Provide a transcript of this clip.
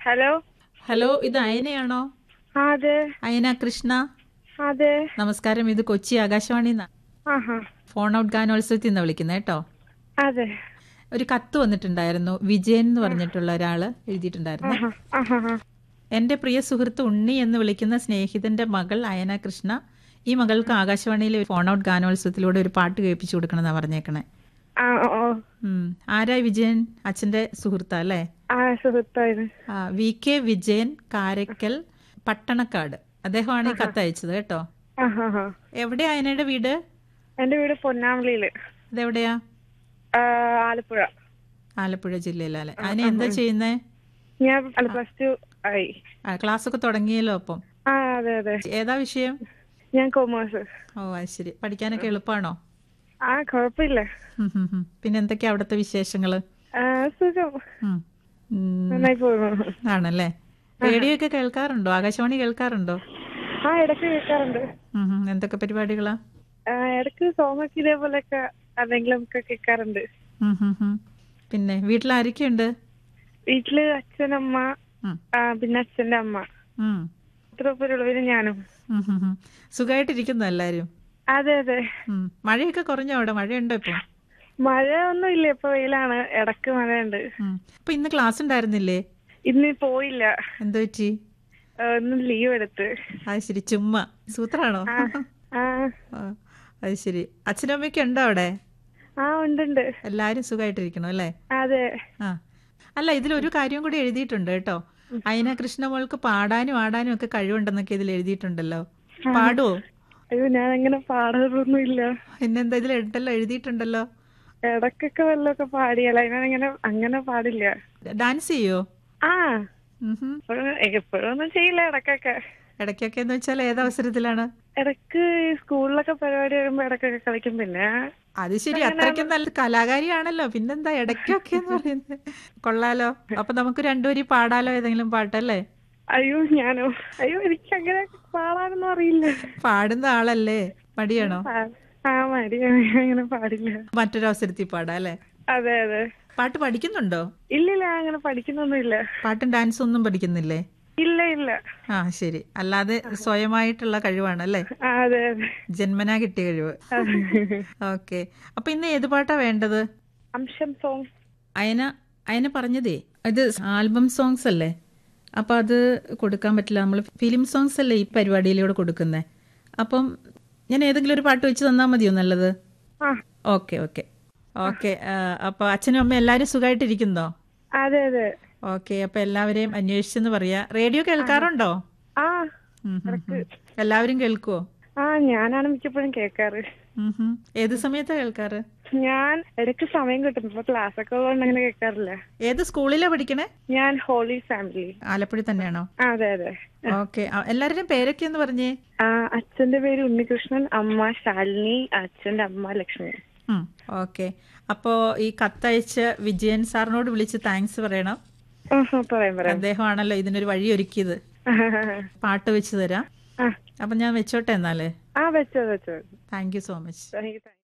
Hello hello ഇത് അയനയാണോ ആ അതെ അയന കൃഷ്ണ അതെ നമസ്കാരം ഇത് കൊച്ചി ആകാശവാണി ആഹാ ഫോൺ ഔട്ട് ഗാനോത്സവത്തിൽ നിന്ന് വിളിക്കുന്നത് കേട്ടോ അതെ ഒരു കത്ത് വന്നിട്ടുണ്ടായിരുന്നു വിജയൻ എന്ന് പറഞ്ഞിട്ടുള്ള ഒരാള് എഴുതിയിട്ടുണ്ടായിരുന്നു ആഹാ ആഹാ ആ. എന്റെ പ്രിയ സുഹൃത്ത് ഉണ്ണി എന്ന് വിളിക്കുന്ന സ്നേഹിതന്റെ മകൾ അയന കൃഷ്ണ ഈ മകൾക്ക് ആകാശവാണിയിലെ ഫോൺ ഔട്ട് ഗാനോത്സവത്തിലൂടെ ഒരു പാട്ട് കേൾപ്പിച്ചു കൊടുക്കണമെന്നാ പറഞ്ഞേക്കണേ ആ ഓ, ഓ ഉം. ആരാ വിജയൻ അച്ഛന്റെ സുഹൃത്താ അല്ലേ ആ സുഹൃത്തായത് ആ, വി കെ വിജയൻ കാരക്കൽ പട്ടണക്കാട് അദ്ദേഹമാണ് ഈ കത്ത് അയച്ചത് കേട്ടോ ആഹാ ആ. എവിടെയാ അയനയുടെ വീട് എന്റെ വീട് പൊന്നാമലിയില് അതെവിടെയാ ആ, ആലപ്പുഴ ആലപ്പുഴ ജില്ലയിലല്ലേ അതിനെ എന്താ ചെയ്യുന്നേ ഞാൻ അല്ല പ്ലസ് ടു ആയി ആ, ക്ലാസ് ഒക്കെ തുടങ്ങിയല്ലോ അപ്പം ആ അതെ അതെ ഏതാ വിഷയം ഞാൻ കൊമേഴ്സ് ഓ അത് ശരി പഠിക്കാനൊക്കെ എളുപ്പമാണോ ആ കുഴപ്പമില്ല ഉം, ഉം, ഉം. പിന്നെ എന്തൊക്കെയാ അവിടുത്തെ വിശേഷങ്ങള് ആ, സുഖം ഉം. ഉം, നന്നായി പോകുന്നു ആണല്ലേ റേഡിയോ ഒക്കെ കേൾക്കാറുണ്ടോ ആകാശവാണി കേൾക്കാറുണ്ടോ ആ ഇടയ്ക്ക് കേൾക്കാറുണ്ട് ഉം, ഉം. എന്തൊക്കെ പരിപാടികളാ ആ, ഇടയ്ക്ക് സോങ് ഒക്കെ ഇതേപോലെയൊക്കെ എന്തെങ്കിലും ഒക്കെ കേൾക്കാറുണ്ട് ഉം, ഉം, ഉം. പിന്നെ വീട്ടിൽ ആരൊക്കെയുണ്ട് വീട്ടില് അച്ഛനമ്മ ഉം, ആ, പിന്നെ അച്ഛന്റെ അമ്മ ഉം. ഇത്ര പേരുള്ളൂ പിന്നെ ഞാനും ഉം, ഉം, ഉം. സുഖായിട്ടിരിക്കുന്നു എല്ലാരും അതെ അതെ ഉം. മഴയൊക്കെ കുറഞ്ഞോ അവിടെ മഴയുണ്ടോ ഇപ്പൊ മഴ ഒന്നും ഇല്ല ഇപ്പൊ വെയിലാണ് ഇടക്ക് മഴയുണ്ട് ഉം. ഇപ്പൊ ഇന്ന് ക്ലാസ് ഉണ്ടായിരുന്നില്ലേ ഇന്ന് പോയില്ല എന്തോ പറ്റി ആ, ഇന്ന് ലീവ് എടുത്ത് അത് ശരി ചുമ്മാ സൂത്രാണോ ആ ആ ആ, അത് ശരി അച്ഛനും അമ്മയൊക്കെ ഉണ്ടോ അവിടെ ആ ഉണ്ടുണ്ട് എല്ലാരും സുഖമായിട്ടിരിക്കണം അല്ലേ അതെ ആ അല്ല ഇതിലൊരു കാര്യം കൂടി എഴുതിയിട്ടുണ്ട് കേട്ടോ അയന കൃഷ്ണമോൾക്ക് പാടാനും ആടാനും ഒക്കെ കഴിവുണ്ടെന്നൊക്കെ ഇതിൽ എഴുതിയിട്ടുണ്ടല്ലോ പാടുവോ അയ്യോ ഞാൻ അങ്ങനെ പാടാറൊന്നും ഇല്ല പിന്നെന്താ ഇതിൽ ഉണ്ടല്ലോ എഴുതിയിട്ടുണ്ടല്ലോ ഇടക്കൊക്കെ വല്ലതൊക്കെ പാടിയല്ല ഞാൻ അങ്ങനെ അങ്ങനെ പാടില്ല ഡാൻസ് ചെയ്യോ ആ ഉം ഹും. എപ്പോഴും ഒന്നും ചെയ്യില്ല ഇടക്കൊക്കെ ഇടയ്ക്കൊക്കെ എന്ന് വെച്ചാൽ ഏതവസരത്തിലാണ് ഇടക്ക് ഈ സ്കൂളിലൊക്കെ പരിപാടി വരുമ്പോ ഇടക്കൊക്കെ കളിക്കും പിന്നെ അത് ശരി അത്രയ്ക്കും നല്ല കലാകാരിയാണല്ലോ പിന്നെന്താ ഇടയ്ക്കൊക്കെ എന്ന് പറയുന്നത് കൊള്ളാലോ അപ്പൊ നമുക്ക് രണ്ടുപേരും പാടാലോ ഏതെങ്കിലും പാട്ടല്ലേ അയ്യോ ഞാനോ അയ്യോ എനിക്ക് അങ്ങനെ പാടാനൊന്നും അറിയില്ല പാടുന്ന ആളല്ലേ മടിയാണോ ആ- ആ മടി അങ്ങനെ പാടില്ല മറ്റൊരവസരത്തിൽ പാടാം അല്ലേ അതെ അതെ പാട്ട് പഠിക്കുന്നുണ്ടോ ഇല്ലില്ല അങ്ങനെ പഠിക്കുന്നൊന്നുമില്ല പാട്ടും ഡാൻസും ഒന്നും പഠിക്കുന്നില്ലേ ഇല്ല ഇല്ല ആ ശരി അല്ലാതെ സ്വയമായിട്ടുള്ള കഴിവാണ് അല്ലേ ആ, അതെ അതെ ജന്മനാ കിട്ടിയ കഴിവ് ഓക്കെ അപ്പൊ ഇന്ന് ഏത് പാട്ടാ വേണ്ടത് അംശം സോങ് അയന അയന പറഞ്ഞതേ ഇത് ആൽബം സോങ്സ് അല്ലേ അപ്പൊ അത് കൊടുക്കാൻ പറ്റില്ല നമ്മൾ ഫിലിം സോങ്സ് അല്ലേ ഈ പരിപാടിയിലൂടെ കൊടുക്കുന്നത് അപ്പം ഞാൻ ഏതെങ്കിലും ഒരു പാട്ട് വെച്ച് തന്നാൽ മതിയോ നല്ലത് ആ ഓക്കെ ഓക്കെ ഓക്കെ അപ്പൊ അച്ഛനും അമ്മയും എല്ലാവരും സുഖമായിട്ടിരിക്കുന്നോ അതെ അതെ ഓക്കെ അപ്പൊ എല്ലാവരെയും അന്വേഷിച്ചെന്ന് പറയാ റേഡിയോ കേൾക്കാറുണ്ടോ ആ ഉം, ഉം, ഉം. എല്ലാവരും കേൾക്കുവോ ആ ഞാനാണ് മിക്കപ്പോഴും കേൾക്കാറ് ഉം, ഉം. ഏത് സമയത്താ കേൾക്കാറ് ഞാൻ ഇടയ്ക്ക് സമയം കിട്ടും ഇപ്പൊ ക്ലാസ് ഒക്കെ ഉള്ളതുകൊണ്ട് അങ്ങനെ കേൾക്കാറില്ല ഏത് സ്കൂളിലാ പഠിക്കണേ ഞാൻ ഹോളി ഫാമിലി ആലപ്പുഴ തന്നെയാണോ ആ, അതെ അതെ ഓക്കെ എല്ലാവരുടെയും പേരൊക്കെ എന്ന് പറഞ്ഞേ ആ അച്ഛന്റെ പേര് ഉണ്ണികൃഷ്ണൻ അമ്മ ശാലിനി അച്ഛന്റെ അമ്മ ലക്ഷ്മി ഓക്കെ അപ്പോ ഈ കത്തയച്ച വിജയൻ സാറിനോട് വിളിച്ച് താങ്ക്സ് പറയണം ആ, ആ, പറയാം പറയാം അദ്ദേഹമാണല്ലോ ഇതിനൊരു വഴി ഒരുക്കിയത് പാട്ട് വെച്ച് തരാം ആ അപ്പൊ ഞാൻ വെച്ചോട്ടെ എന്നാല് ആ വെച്ചോ വെച്ചോ thank you so much thank U